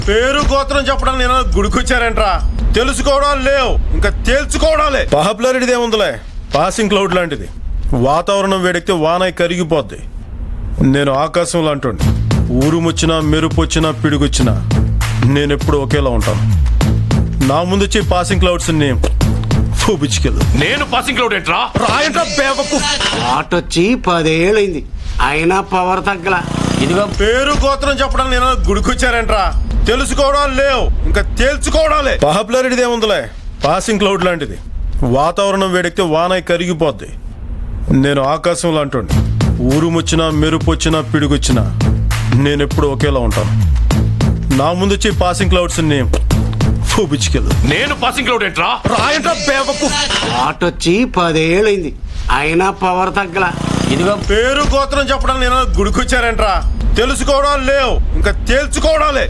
పేరు గోత్రం చెప్పడం నేను గుడికొచ్చారంట్రా తెలుసుకోవడం లేవు ఇంకా తేల్చుకోవడాలే పాపులారిటీది ఏముందిలే పాసింగ్ క్లౌడ్ లాంటిది వాతావరణం వేడెక్కితే వానై కరిగిపోద్ది నేను ఆకాశం లాంటి ఊరుమొచ్చినా మెరుపు వచ్చినా పిడుగొచ్చినా నేను ఎప్పుడు ఒకేలా ఉంటాను నా ముందు వచ్చే పాసింగ్ క్లౌడ్స్ ని చూపించుకెళ్ళు నేను పాసింగ్ క్లౌడ్ ఏంట్రా రాయంట్రా బేవకు ఆటొచ్చి పదేళ్ళైంది అయినా పవర్ తగ్గల ఇదిగో పేరు గోత్రం చెప్పడం నేను గుడికొచ్చారంట్రా తెలుసుకోవడం లేవు ఇంకా తేల్చుకోవడాలే పాపులారిటీది ఏముందిలే పాసింగ్ క్లౌడ్ లాంటిది వాతావరణం వేడెక్కితే వానై కరిగిపోద్ది నేను ఆకాశం లాంటి ఊరుమొచ్చినా మెరుపు వచ్చినా పిడుగొచ్చినా నేను ఎప్పుడు ఒకేలా ఉంటాను నా ముందు వచ్చే పాసింగ్ క్లౌడ్స్ ని చూపించుకెళ్ళు నేను పాసింగ్ క్లౌడ్ ఏంట్రా రాయంట్రా బేవకు ఆటొచ్చి పదేళ్ళైంది అయినా పవర్ తగ్గల ఇదిగో పేరు గోత్రం చెప్పడం నేను గుడికొచ్చారంట్రా తెలుసుకోవడం లేవు ఇంకా తేల్చుకోవడాలే